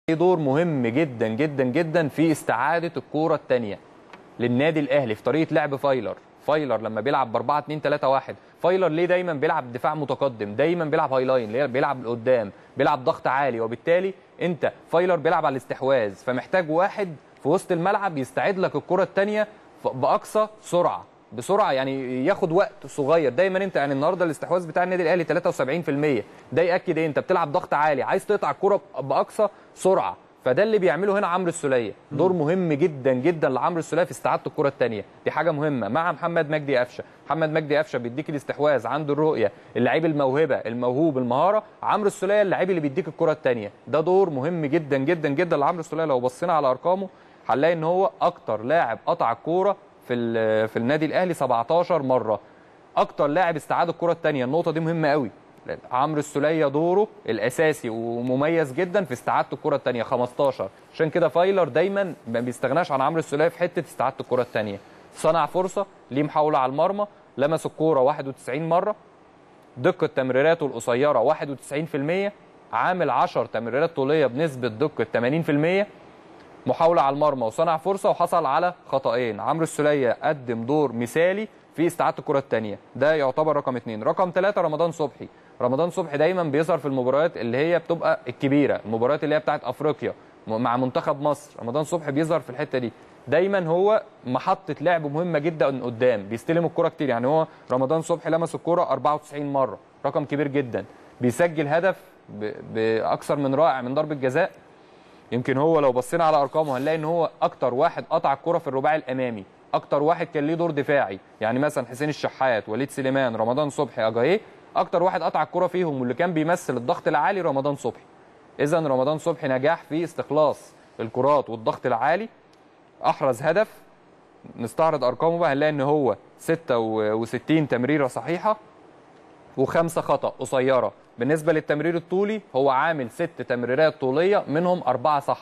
ليه دور مهم جدا جدا جدا في استعاده الكوره الثانيه للنادي الاهلي في طريقه لعب فايلر فايلر لما بيلعب ب 4 2 3 1 فايلر ليه دايما بيلعب دفاع متقدم دايما بيلعب هاي لاين ليه بيلعب لقدام بيلعب ضغط عالي وبالتالي انت فايلر بيلعب على الاستحواذ فمحتاج واحد في وسط الملعب يستعيد لك الكره الثانيه باقصى سرعه بسرعه يعني ياخد وقت صغير دايما انت يعني النهارده الاستحواذ بتاع النادي الاهلي 73% ده ياكد ايه انت بتلعب ضغط عالي عايز تقطع الكره باقصى سرعه فده اللي بيعمله هنا عمرو السوليه دور مهم جدا جدا لعمرو السوليه في استعاده الكره الثانيه دي حاجه مهمه مع محمد مجدي قفشه محمد مجدي قفشه بيديك الاستحواذ عنده الرؤيه اللعيب الموهبه الموهوب المهاره عمرو السوليه اللعيب اللي بيديك الكره الثانيه ده دور مهم جدا جدا جدا لعمرو السوليه لو بصينا على ارقامه هنلاقي ان هو اكتر لاعب قطع الكوره في في النادي الاهلي 17 مره اكتر لاعب استعاد الكره الثانيه النقطه دي مهمه قوي عمرو السوليه دوره الاساسي ومميز جدا في استعاده الكره الثانيه 15 عشان كده فايلر دايما ما بيستغناش عن عمرو السوليه في حته استعاده الكره الثانيه صنع فرصه ليه محاوله على المرمى لمس الكوره 91 مره دقه تمريراته القصيره 91% عامل 10 تمريرات طوليه بنسبه دقه 80% محاوله على المرمى وصنع فرصه وحصل على خطأين عمرو السوليه قدم دور مثالي في استعاده الكره الثانيه ده يعتبر رقم اثنين رقم ثلاثة رمضان صبحي رمضان صبحي دايما بيظهر في المباريات اللي هي بتبقى الكبيره المباريات اللي هي بتاعت افريقيا مع منتخب مصر رمضان صبحي بيظهر في الحته دي دايما هو محطه لعب مهمه جدا قدام بيستلم الكره كتير يعني هو رمضان صبحي لمس الكره 94 مره رقم كبير جدا بيسجل هدف باكثر من رائع من ضربه جزاء يمكن هو لو بصينا على ارقامه هنلاقي ان هو اكتر واحد قطع الكره في الرباعي الامامي اكتر واحد كان ليه دور دفاعي يعني مثلا حسين الشحات وليد سليمان رمضان صبحي اجاهيه اكتر واحد قطع الكره فيهم واللي كان بيمثل الضغط العالي رمضان صبحي اذا رمضان صبحي نجاح في استخلاص الكرات والضغط العالي احرز هدف نستعرض ارقامه بقى هنلاقي ان هو 66 تمريره صحيحه وخمسه خطا قصيره بالنسبه للتمرير الطولي هو عامل ست تمريرات طوليه منهم اربعه صح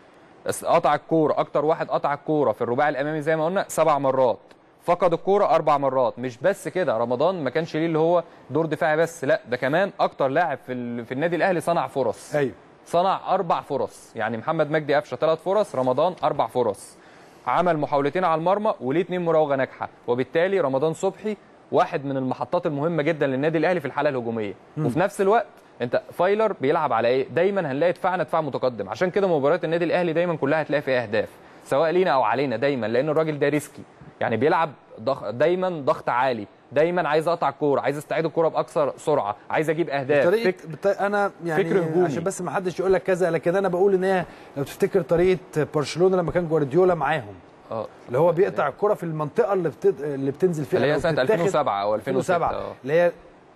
بس قطع الكوره اكتر واحد قطع الكوره في الرباعي الامامي زي ما قلنا سبع مرات فقد الكوره اربع مرات مش بس كده رمضان ما كانش ليه اللي هو دور دفاعي بس لا ده كمان اكتر لاعب في في النادي الاهلي صنع فرص ايوه صنع اربع فرص يعني محمد مجدي قفشه ثلاث فرص رمضان اربع فرص عمل محاولتين على المرمى وليه اثنين مراوغه ناجحه وبالتالي رمضان صبحي واحد من المحطات المهمه جدا للنادي الاهلي في الحاله الهجوميه وفي نفس الوقت انت فايلر بيلعب على ايه دايما هنلاقي دفاعنا دفاع متقدم عشان كده مباريات النادي الاهلي دايما كلها هتلاقي فيها اهداف سواء لينا او علينا دايما لان الراجل ده ريسكي يعني بيلعب ضغ... دايما ضغط عالي دايما عايز اقطع الكوره عايز استعيد الكوره باكثر سرعه عايز اجيب اهداف طريقه فك... بت... انا يعني فكر هجومي عشان بس ما حدش يقول لك كذا لكن انا بقول ان هي لو تفتكر طريقه برشلونه لما كان جوارديولا معاهم اه اللي هو بيقطع الكره في المنطقه اللي بت... اللي بتنزل فيها اللي هي سنه 2007 او 2007 اللي هي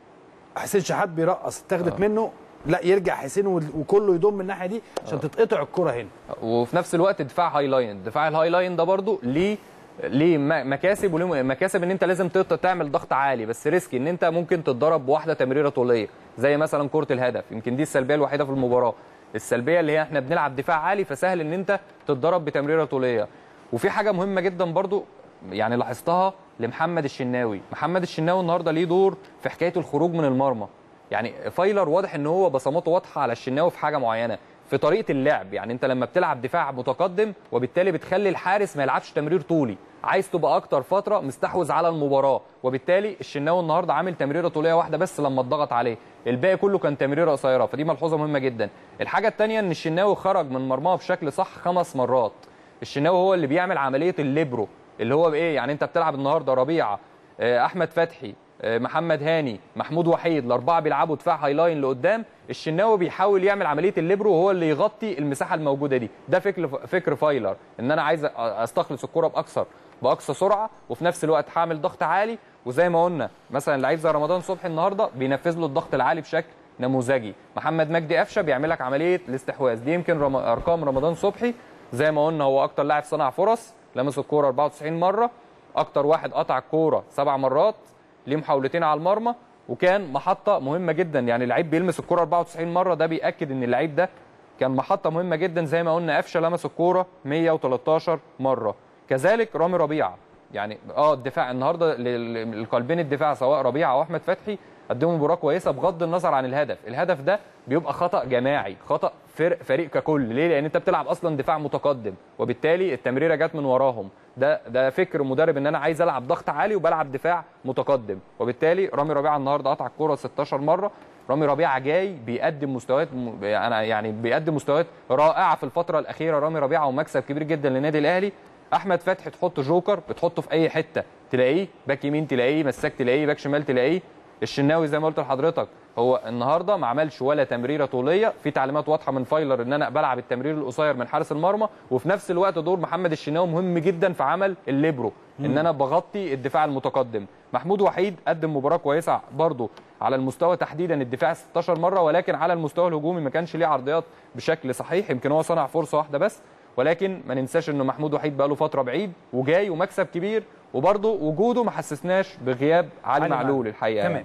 حسين شحات بيرقص اتاخدت منه لا يرجع حسين وكله يضم الناحيه دي عشان تتقطع الكره هنا وفي نفس الوقت دفاع هاي لاين دفاع الهاي لاين ده برده ليه ليه مكاسب وليه مكاسب ان انت لازم تعمل ضغط عالي بس ريسكي ان انت ممكن تتضرب بواحده تمريره طوليه زي مثلا كره الهدف يمكن دي السلبيه الوحيده في المباراه السلبيه اللي هي احنا بنلعب دفاع عالي فسهل ان انت تتضرب بتمريره طوليه وفي حاجه مهمه جدا برضو يعني لاحظتها لمحمد الشناوي محمد الشناوي النهارده ليه دور في حكايه الخروج من المرمى يعني فايلر واضح ان هو بصماته واضحه على الشناوي في حاجه معينه في طريقه اللعب يعني انت لما بتلعب دفاع متقدم وبالتالي بتخلي الحارس ما يلعبش تمرير طولي عايز تبقى اكتر فتره مستحوذ على المباراه وبالتالي الشناوي النهارده عامل تمريره طوليه واحده بس لما اتضغط عليه الباقي كله كان تمريره قصيره فدي ملحوظه مهمه جدا الحاجه الثانيه ان الشناوي خرج من مرماه بشكل صح خمس مرات الشناوي هو اللي بيعمل عمليه الليبرو اللي هو بايه يعني انت بتلعب النهارده ربيعه احمد فتحي محمد هاني محمود وحيد الاربعه بيلعبوا دفاع هاي لاين لقدام الشناوي بيحاول يعمل عمليه الليبرو وهو اللي يغطي المساحه الموجوده دي ده فكر فكر فايلر ان انا عايز استخلص الكره باكثر باقصى سرعه وفي نفس الوقت هعمل ضغط عالي وزي ما قلنا مثلا لعيب زي رمضان صبحي النهارده بينفذ له الضغط العالي بشكل نموذجي محمد مجدي قفشه بيعمل لك عمليه الاستحواذ دي يمكن رم... ارقام رمضان صبحي زي ما قلنا هو اكتر لاعب صنع فرص لمس الكوره 94 مره اكتر واحد قطع الكوره سبع مرات ليه محاولتين على المرمى وكان محطه مهمه جدا يعني لعيب بيلمس الكوره 94 مره ده بياكد ان اللعيب ده كان محطه مهمه جدا زي ما قلنا قفشه لمس الكوره 113 مره كذلك رامي ربيعه يعني اه الدفاع النهارده للقلبين الدفاع سواء ربيعه او احمد فتحي قدموا مباراه كويسه بغض النظر عن الهدف الهدف ده بيبقى خطا جماعي خطا فرق فريق ككل ليه لان انت بتلعب اصلا دفاع متقدم وبالتالي التمريره جت من وراهم ده ده فكر مدرب ان انا عايز العب ضغط عالي وبلعب دفاع متقدم وبالتالي رامي ربيعه النهارده قطع الكوره 16 مره رامي ربيعه جاي بيقدم مستويات م... انا يعني بيقدم مستويات رائعه في الفتره الاخيره رامي ربيعه ومكسب كبير جدا للنادي الاهلي احمد فتحي تحطه جوكر بتحطه في اي حته تلاقيه باك يمين تلاقيه مساك تلاقيه باك شمال تلاقيه الشناوي زي ما قلت لحضرتك هو النهارده ما عملش ولا تمريره طوليه في تعليمات واضحه من فايلر ان انا بلعب التمرير القصير من حارس المرمى وفي نفس الوقت دور محمد الشناوي مهم جدا في عمل الليبرو ان انا بغطي الدفاع المتقدم محمود وحيد قدم مباراه كويسه برضه على المستوى تحديدا الدفاع 16 مره ولكن على المستوى الهجومي ما كانش ليه عرضيات بشكل صحيح يمكن هو صنع فرصه واحده بس ولكن ما ننساش انه محمود وحيد بقى له فتره بعيد وجاي ومكسب كبير وبرضه وجوده ما حسسناش بغياب علي علي معلول معلول. الحقيقه تمام يعني.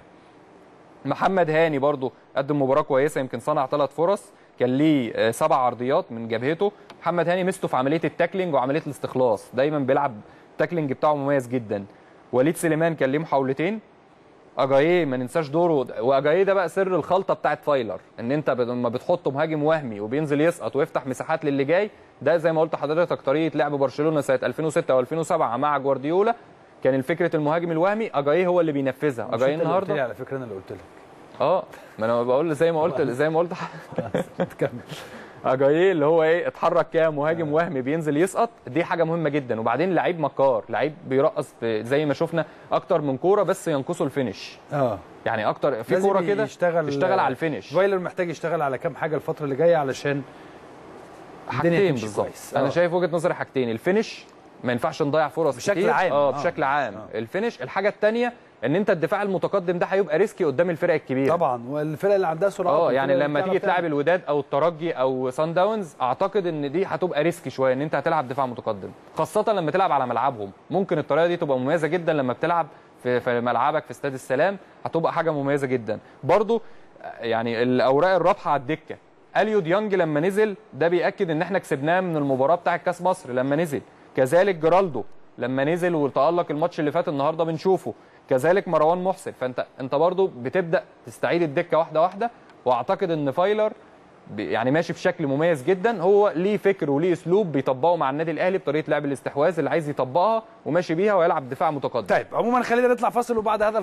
محمد هاني برضو قدم مباراه كويسه يمكن صنع ثلاث فرص كان ليه آه، سبع عرضيات من جبهته محمد هاني ميزته في عمليه التاكلينج وعمليه الاستخلاص دايما بيلعب التاكلينج بتاعه مميز جدا وليد سليمان كان ليه محاولتين اجاييه ما ننساش دوره واجاييه ده بقى سر الخلطه بتاعت فايلر ان انت ب- لما بتحط مهاجم وهمي وبينزل يسقط ويفتح مساحات للي جاي ده زي ما قلت لحضرتك طريقه لعب برشلونه سنه 2006 و2007 مع جوارديولا كان الفكره المهاجم الوهمي اجاييه هو اللي بينفذها مش اجاييه أنت اللي قلت لي النهارده على فكره انا اللي قلت لك اه ما انا بقول زي ما قلت زي ما قلت كمل اجاييه اللي هو ايه اتحرك كمهاجم وهمي بينزل يسقط دي حاجه مهمه جدا وبعدين لعيب مكار لعيب بيرقص في- زي ما شفنا اكتر من كوره بس ينقصه الفينش اه يعني اكتر في لازم كوره كده يشتغل اشتغل على الفينش فايلر محتاج يشتغل على كام حاجه الفتره اللي جايه علشان الدنيا حاجتين تمشي بالظبط كويس. انا آه. شايف وجهه نظري حاجتين الفينش ما ينفعش نضيع فرص بشكل كتير. عام. اه آه. بشكل عام آه. الفينش الحاجه الثانيه ان انت الدفاع المتقدم ده هيبقى ريسكي قدام الفرق الكبيره طبعا والفرق اللي عندها سرعات اه والفرق يعني اللي لما بتعرف تيجي تلعب تعمل. الوداد او الترجي او سان داونز اعتقد ان دي هتبقى ريسكي شويه ان انت هتلعب دفاع متقدم خاصه لما تلعب على ملعبهم ممكن الطريقه دي تبقى مميزه جدا لما بتلعب في, في ملعبك في استاد السلام هتبقى حاجه مميزه جدا برضو آه، يعني الاوراق الرابحه على الدكه اليو ديانج لما نزل ده بياكد ان احنا كسبناه من المباراه بتاعه كاس مصر لما نزل كذلك جرالدو لما نزل وتالق الماتش اللي فات النهارده بنشوفه كذلك مروان محسن فانت انت برضو بتبدا تستعيد الدكه واحده واحده واعتقد ان فايلر ب- يعني ماشي بشكل مميز جدا هو ليه فكر وليه اسلوب بيطبقه مع النادي الاهلي بطريقه لعب الاستحواذ اللي عايز يطبقها وماشي بيها ويلعب دفاع متقدم طيب عموما خلينا نطلع فاصل وبعد هذا